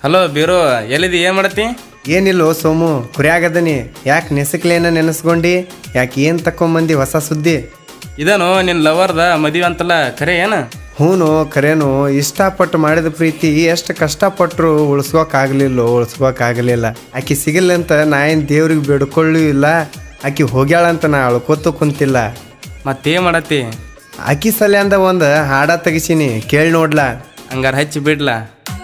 hello ಬೀರು ಎಲ್ಲಿದಿ ಏನ್ ಮಾಡತ್ತಿ ಏನಿಲ್ಲೋ ಸೋಮು ಕುರಿಯಾಗದನಿ ಯಾಕೆ ನೆಸಕ್ಲೇನ ನೆನೆಸ್ಕೊಂಡಿ ಯಾಕೆ ಏನು ತಕೊಂಬಂದಿ ಹೊಸ ಸುದ್ದಿ ಇದನು ನಿನ್ ಲವರ್ದ ಮದುವೆ ಅಂತಲ್ಲ ಖರೆ ಏನ ಹೂನು ಖರೇನು ಇಷ್ಟಪಟ್ಟು ಮಾಡಿದ ಪ್ರೀತಿ ಎಷ್ಟು ಕಷ್ಟಪಟ್ಟರು ಉಳಿಸ್ಕೋಕಾಗಲಿಲ್ಲ ಉಳಿಸ್ಕೋಕಾಗಲಿಲ್ಲ ಆಕಿ ಸಿಗಲ್ಲ ಅಂತ ನಾ ಏನು ದೇವ್ರಿಗೆ ಬೇಡ್ಕೊಳ್ಳೂ ಇಲ್ಲ ಆಕಿ ಹೋಗ್ಯಾಳಂತ ನಾ ಅಳ್ಕೋತು ಕುಂತಿಲ್ಲ ಮತ್ತೇನ್ ಮಾಡತ್ತಿ ಆಕಿ ಸಲ್ಯಾಂದ ಒಂದು ಹಾಡ ತೆಗಿಸೀನಿ ಕೇಳಿ ನೋಡ್ಲಾ ಹಂಗಾರ ಹಚ್ಚಿ ಬಿಡ್ಲಾ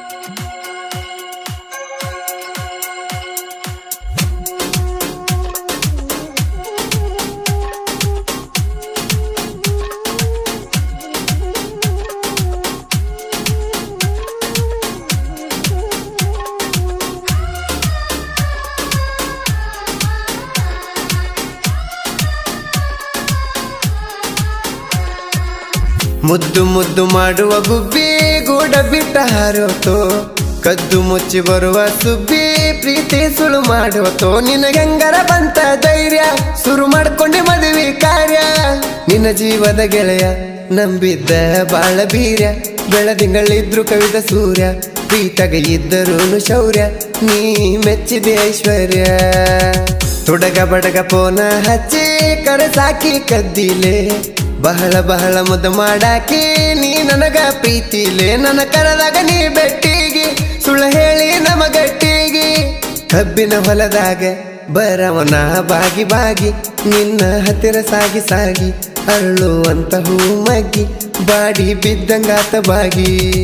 ಮುದ್ದು ಮುದ್ದು ಮಾಡುವ ಗುಬ್ಬಿ ಗೂಡ ಬಿಟ್ಟ ಹಾರೋತೋ ಕದ್ದು ಮುಚ್ಚಿ ಬರುವ ಸುಬ್ಬಿ ಪ್ರೀತಿ ಸುಳು ಮಾಡುವತೋ ನಿನಗಂಗರ ಬಂತ ಧೈರ್ಯ ಶುರು ಮಾಡ್ಕೊಂಡೆ ಮದುವೆ ಕಾರ್ಯ ನಿನ್ನ ಜೀವದ ಗೆಳೆಯ ನಂಬಿದ್ದ ಬಾಳ ಬೀರ್ಯ ಬೆಳದಿಂಗಳಿದ್ರು ಕವಿದ ಸೂರ್ಯ ಪ್ರೀತಗ ಇದ್ದರೂನು ಶೌರ್ಯ ನೀ ಮೆಚ್ಚಿದೆ ಐಶ್ವರ್ಯ ತುಡಗ ಬಡಗ ಪೋನ ಹಚ್ಚಿ ಕರೆ ಸಾಕಿ ಕದ್ದಿಲೆ ಬಹಳ ಬಹಳ ಮುದ್ದ ಮಾಡಾಕಿ ನೀ ನನಗ ಪ್ರೀತಿಲೆ ನನ್ನ ಕರದಾಗ ನೀ ಬೆಟ್ಟಿಗಿ ಸುಳ್ಳು ಹೇಳಿ ನಮಗಟ್ಟಿಗಿ ಕಬ್ಬಿನ ಹೊಲದಾಗ ಬರವನ ಬಾಗಿ ಬಾಗಿ ನಿನ್ನ ಹತ್ತಿರ ಸಾಗಿ ಸಾಗಿ ಅರಳುವಂತ ಹೂ ಮಗ್ಗಿ ಬಾಡಿ ಬಿದ್ದಂಗಾತ ಬಾಗಿ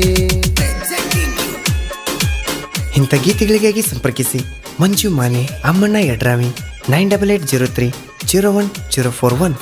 ಇಂಥ ಗೀತೆಗಳಿಗಾಗಿ ಸಂಪರ್ಕಿಸಿ Manju Mane Ammanna Yadrami nine double eight zero three zero one zero four one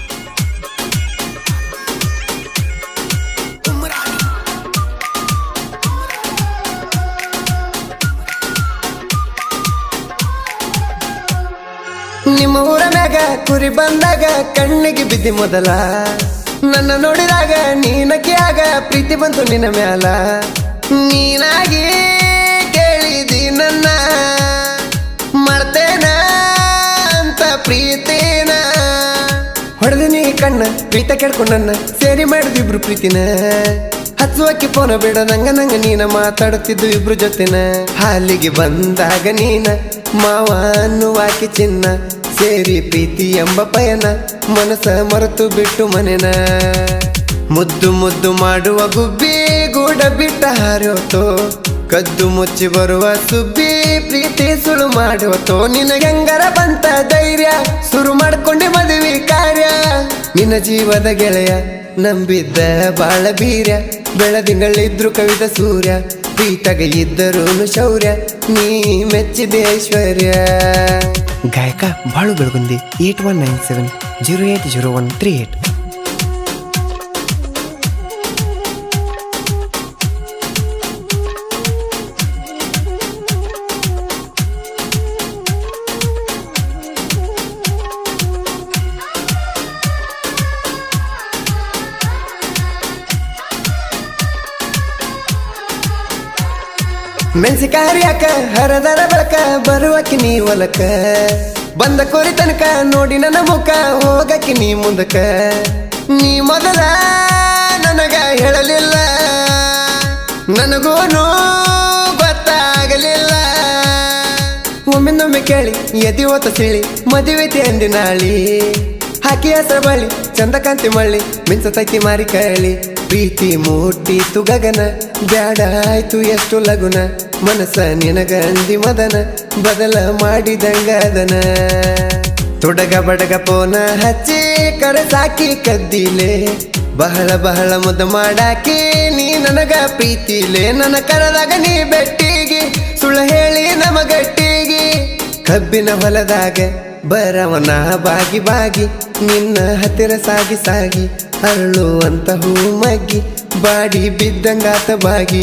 ನಿಮ್ಮ ಊರ ಮ್ಯಾಗ ಕುರಿ ಬಂದಾಗ ಕಣ್ಣಿಗೆ ಬಿದ್ದಿ ಮೊದಲ ನನ್ನ ನೋಡಿದಾಗ ನೀನಕ್ಕಿಯಾಗ ಪ್ರೀತಿ ಬಂತು ನಿನ್ನ ಮ್ಯಾಲ ನೀನಾಗಿ ಕೇಳಿದಿ ನನ್ನ ಮಾಡ್ತೇನ ಅಂತ ಪ್ರೀತಿನ ಹೊಡೆದಿನಿ ಕಣ್ಣ ಪ್ರೀತ ಕೇಳ್ಕೊಂಡನ್ನ ಸೇರಿ ಮಾಡಿದಿಬ್ರು ಪ್ರೀತಿನ ಹಚ್ಚುವಕ್ಕೆ ಫೋನ ಬೇಡ ನಂಗ ನಂಗ ನೀನ ಮಾತಾಡುತ್ತಿದ್ದು ಇಬ್ರು ಜೊತೆನ ಹಾಲಿಗೆ ಬಂದಾಗ ನೀನ ಮಾವ ಅನ್ನುವಾಕಿ ಚಿನ್ನ ಸೇರಿ ಪ್ರೀತಿ ಎಂಬ ಪಯನ ಮನಸ್ಸ ಮರೆತು ಬಿಟ್ಟು ಮನೆನ ಮುದ್ದು ಮುದ್ದು ಮಾಡುವ ಗುಬ್ಬಿ ಗೂಡ ಬಿಟ್ಟ ಹಾರೋತೋ ಕದ್ದು ಮುಚ್ಚಿ ಬರುವ ಸುಬ್ಬಿ ಪ್ರೀತಿ ಸುಳು ಮಾಡುವತೋ ನಿನಗಂಗರ ಬಂತ ಧೈರ್ಯ ಶುರು ಮಾಡ್ಕೊಂಡೆ ಮದುವೆ ಕಾರ್ಯ ನಿನ್ನ ಜೀವದ ಗೆಳೆಯ ನಂಬಿದ್ದ ಬಾಳ ಬೀರ್ಯ ಬೆಳದಿಂಗಳಿದ್ರು ಕವಿದ ಸೂರ್ಯ ಪ್ರೀತಗ ಇದ್ದರೂನು ಶೌರ್ಯ ನೀ ಮೆಚ್ಚಿದೆ ಐಶ್ವರ್ಯ ಗಾಯಕ Balu Belagundi eight one nine seven zero eight zero one three eight ಮೆಣಸಿಕಾರಿಯಾಕ ಹರದರ ಬಳಕ ಬರುವಕ್ಕೆ ನೀ ಒಲಕ ಬಂದ ಕೋರಿ ತನಕ ನೋಡಿ ನನ್ನ ಮುಖ ಹೋಗಕ್ಕೆ ನೀ ಮುಂದಕ ನೀ ಮೊದಲ ನನಗ ಹೇಳಲಿಲ್ಲ ನನಗೂನು ಗೊತ್ತಾಗಲಿಲ್ಲ ಒಮ್ಮಿಂದೊಮ್ಮೆ ಕೇಳಿ ಎದಿ ಓತ ಸಿಳಿ ಮದುವೆ ಅಂದಿ ನಾಳಿ ಹಾಕಿ ಹೆಸರು ಬಳಿ ಚಂದಕಾಂತಿ ಮಳ್ಳಿ ಮಿಂಚತೈತಿ ಮಾರಿ ಕಳಿ ಪ್ರೀತಿ ಮೂಟಿತು ಗಗನ ಬ್ಯಾಡ ಆಯ್ತು ಎಷ್ಟು ಲಗುನ ಮನಸ್ಸ ನಿನಗ ಅಂದಿ ಮದನ ಬದಲ ಮಾಡಿದಂಗದನ ತುಡಗ ಬಡಗ ಪೋನ ಹಚ್ಚಿ ಕರೆ ಸಾಕಿ ಕದ್ದಿಲೆ ಬಹಳ ಬಹಳ ಮುದ್ದ ಮಾಡಾಕಿ ನೀ ನನಗ ಪ್ರೀತಿಲೆ ನನ್ನ ಕರದಾಗ ನೀ ಬೆಟ್ಟಿಗಿ ಸುಳ್ಳು ಹೇಳಿ ನಮಗಟ್ಟಿಗಿ ಕಬ್ಬಿನ ಹೊಲದಾಗ ಬರವನ ಬಾಗಿ ಬಾಗಿ ನಿನ್ನ ಹತ್ತಿರ ಸಾಗಿ ಸಾಗಿ ಅರಳುವಂತ ಹೂ ಮಗ್ಗಿ ಬಾಡಿ ಬಿದ್ದಂಗಾತ ಬಾಗಿ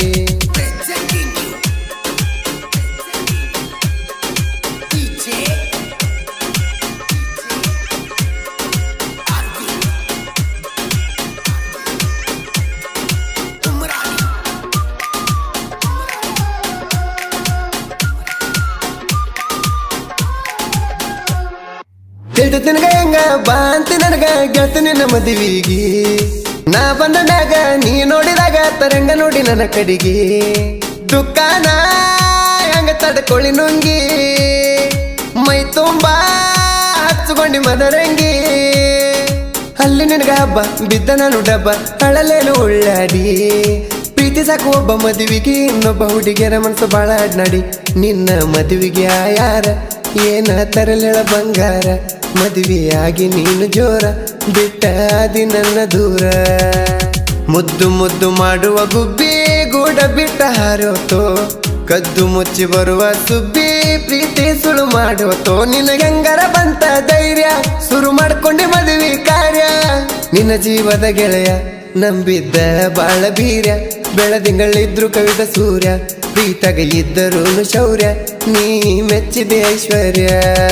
ತಿಳಿದು ನಿನಗ ಹೆಂಗ ಬಾ ಅಂತ ನನಗ ಗೆಳತ ನಿನ್ನ ಮದುವಿಗಿ ನಾ ಬಂದ ಮ್ಯಾಗ ನೀ ನೋಡಿದಾಗ ತರಂಗ ನೋಡಿ ನನ್ನ ಕಡಿಗೆ ದುಃಖನ ಹೆಂಗ ತಡ್ಕೊಳ್ಳಿ ನುಂಗಿ ಮೈ ತುಂಬಾ ಹಚ್ಕೊಂಡಿ ಮನರಂಗಿ ಅಲ್ಲಿ ನಿನಗ ಹಬ್ಬ ಬಿದ್ದ ನಾನು ಡಬ್ಬ ಅಳಲೇನು ಉಳ್ಳಾಡಿ ಪ್ರೀತಿ ಸಾಕು ಒಬ್ಬ ಮದುವಿಗೆ ಇನ್ನೊಬ್ಬ ಹುಡುಗಿಯರ ಮನಸ್ಸು ಬಾಳ ಅಡ್ನಾಡಿ ನಿನ್ನ ಮದುವೆಗೆ ಯಾರ ಏನ ತರಲೆಳ ಬಂಗಾರ ಮದುವೆಯಾಗಿ ನೀನು ಜೋರ ಬಿಟ್ಟ ಆದಿ ನನ್ನ ದೂರ ಮುದ್ದು ಮುದ್ದು ಮಾಡುವ ಗುಬ್ಬಿ ಗೂಡ ಬಿಟ್ಟ ಹಾರೋತೋ ಕದ್ದು ಮುಚ್ಚಿ ಬರುವ ಸುಬ್ಬಿ ಪ್ರೀತಿ ಸುಳು ಮಾಡುವತೋ ನಿನಗಂಗರ ಬಂತ ಧೈರ್ಯ ಶುರು ಮಾಡ್ಕೊಂಡೆ ಮದುವೆ ಕಾರ್ಯ ನಿನ್ನ ಜೀವದ ಗೆಳೆಯ ನಂಬಿದ್ದ ಬಾಳ ಬೀರ್ಯ ಬೆಳದಿಂಗಳಿದ್ರು ಕವಿದ ಸೂರ್ಯ ಪ್ರೀತಗ ಇದ್ದರೂ ಶೌರ್ಯ ನೀ ಮೆಚ್ಚಿದೆ ಐಶ್ವರ್ಯ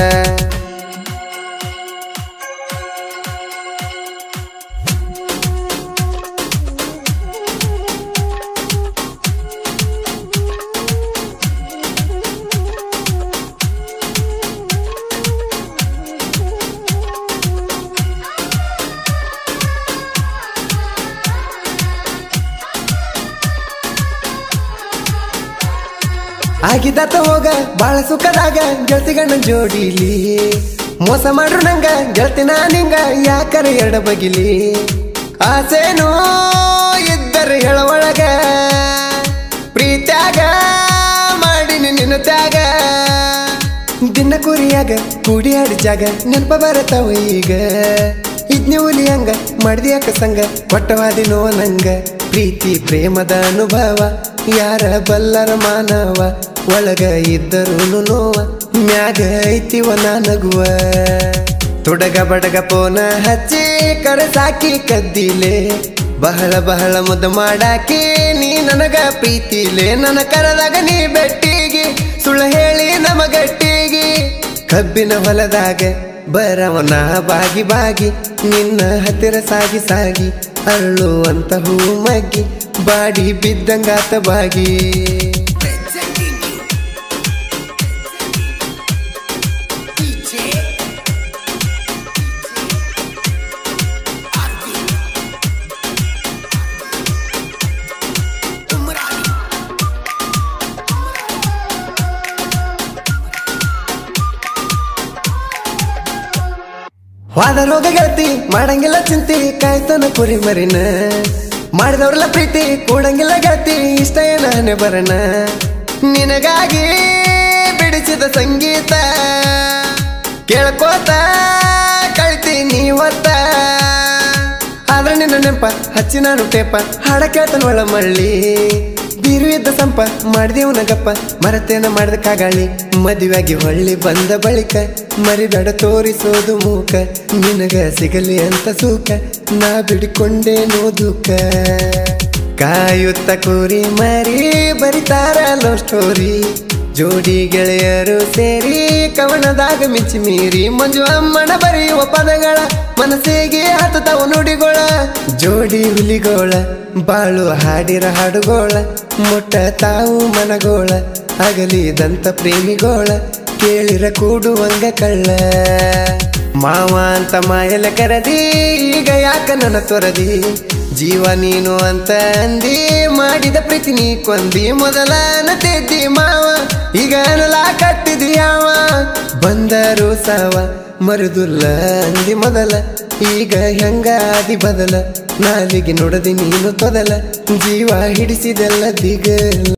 ಆಗಿದ್ದಾತ ಹೋಗ ಬಾಳ ಸುಖದಾಗ ಗೆಳತಿಗಣ್ಣ ಜೋಡಿಲಿ ಮೋಸ ಮಾಡ್ರು ನಂಗ ಗೆಳತಿ ನಿಂಗ ಯಾಕರ ಎಡ ಬಗಿಲಿ ಆಸೇನೋ ಇದ್ದರೆ ಹೇಳೊಳಗ ಪ್ರೀತ್ಯಾಗ ಮಾಡಿನಿ ನಿನ್ನ ತ್ಯಾಗ ದಿನ ಕುರಿಯಾಗ ಕೂಡಿಯಾಡಿ ಜಾಗ ನೆನಪ ಬರತಾವ ಈಗ ಇದ್ನಿ ಹುಲಿ ಹಂಗ ಮಾಡ್ದ್ಯಾಕ ಸಂಗ ಕೊಟ್ಟವಾದಿನೋ ನಂಗ ಪ್ರೀತಿ ಪ್ರೇಮದ ಅನುಭವ ಯಾರ ಬಲ್ಲರ ಮಾನವ ಒಳಗ ಇದ್ದರೂ ನೋವ ಮ್ಯಾಗ ಐತಿವ ನಗುವ ತೊಡಗ ಬಡಗ ಪೋನ ಹಚ್ಚಿ ಕರೆ ಸಾಕಿ ಕದ್ದಿಲೆ ಬಹಳ ಬಹಳ ಮುದ್ದು ಮಾಡಾಕಿ ನೀ ನನಗ ಪ್ರೀತಿಲೆ ನನ್ನ ಕರದಾಗ ನೀ ಬೆಟ್ಟಿಗಿ ಸುಳ್ಳು ಹೇಳಿ ನಮಗಟ್ಟಿಗಿ ಕಬ್ಬಿನ ಹೊಲದಾಗ ಬರವನ ಬಾಗಿ ಬಾಗಿ ನಿನ್ನ ಹತ್ತಿರ ಸಾಗಿ ಸಾಗಿ ಅರಳುವಂತ ಹೂ ಮಗ್ಗಿ ಬಾಡಿ ಬಿದ್ದಂಗಾತ ಬಾಗಿ ವಾದ ರೋಗ ಗೆಳತಿ ಮಾಡಂಗಿಲ್ಲ ಚಿಂತಿ ಕಾಯ್ತಾನ ಕುರಿ ಮರಿನ ಮಾಡಿದವ್ರಲ್ಲ ಪ್ರೀತಿ ಕೂಡಂಗಿಲ್ಲ ಗೆಳತಿ ಇಷ್ಟ ಏನೇ ಬರಣ ನಿನಗಾಗಿ ಬಿಡಿಸಿದ ಸಂಗೀತ ಕೇಳ್ಕೋತ ಕಳ್ತಿ ನೀವತ್ತ ಆದ್ರೆ ನಿನ್ನ ನೆನಪ ಹಚ್ಚಿ ನಾನು ಟೇಪ ಹಾಡ ಕೇಳ್ತಾನ ಒಳ ಮಳ್ಳಿ ಬೀರು ಇದ್ದ ಸಂಪ ಮಾಡಿದೀವನ ಗಪ್ಪ ಮರತೇನ ಮಾಡಿದ ಕಾಗಾಳಿ ಮದುವೆಯಾಗಿ ಹೊಳ್ಳಿ ಬಂದ ಬಳಿಕ ಮರಿಬೇಡ ತೋರಿಸೋದು ಮೂಕ ನಿನಗ ಸಿಗಲಿ ಅಂತ ಸೂಕ ನಾ ಬಿಡಿಕೊಂಡೇನೋ ದುಃಖ ಕಾಯುತ್ತ ಕೂರಿ ಮರಿ ಬರಿತಾರ ಲವ್ ಸ್ಟೋರಿ ಜೋಡಿ ಗೆಳೆಯರು ಸೇರಿ ಕವನದಾಗ ಮಿಂಚಿ ಮೀರಿ ಮಂಜು ಅಮ್ಮನ ಬರೆಯುವ ಪದಗಳ ಮನಸ್ಸಿಗೆ ಹತ್ತತಾವ ನುಡಿಗೋಳ ಜೋಡಿ ಹುಲಿಗೋಳ ಬಾಳು ಹಾಡಿರ ಹಾಡುಗೋಳ ಮುಟ್ಟ ತಾವು ಮನಗೋಳ ಅಗಲಿದಂತ ಪ್ರೇಮಿಗೋಳ ಕೇಳಿರ ಕೂಡುವಂಗ ಕಳ್ಳ ಮಾವ ಅಂತ ಮಾಯಲ ಕರದಿ ಈಗ ಯಾಕ ನನ್ನ ತೊರದಿ ಜೀವ ನೀನು ಅಂತ ಅಂದಿ ಮಾಡಿದ ಪ್ರೀತಿ ನೀ ಕೊಂದಿ ಮೊದಲ ತೆದ್ದಿ ಮಾವ ಈಗ ಅನಲ ಕಟ್ಟಿದಿ ಯಾವ ಬಂದರು ಸಾವ ಮರುದುಲ್ಲ ಅಂದಿ ಮೊದಲ ಈಗ ಹೆಂಗಾದಿ ಬದಲ ನಾಲಿಗೆ ನುಡದಿ ನೀನು ತೊದಲ ಜೀವ ಹಿಡಿಸಿದೆಲ್ಲ ದಿಗಲ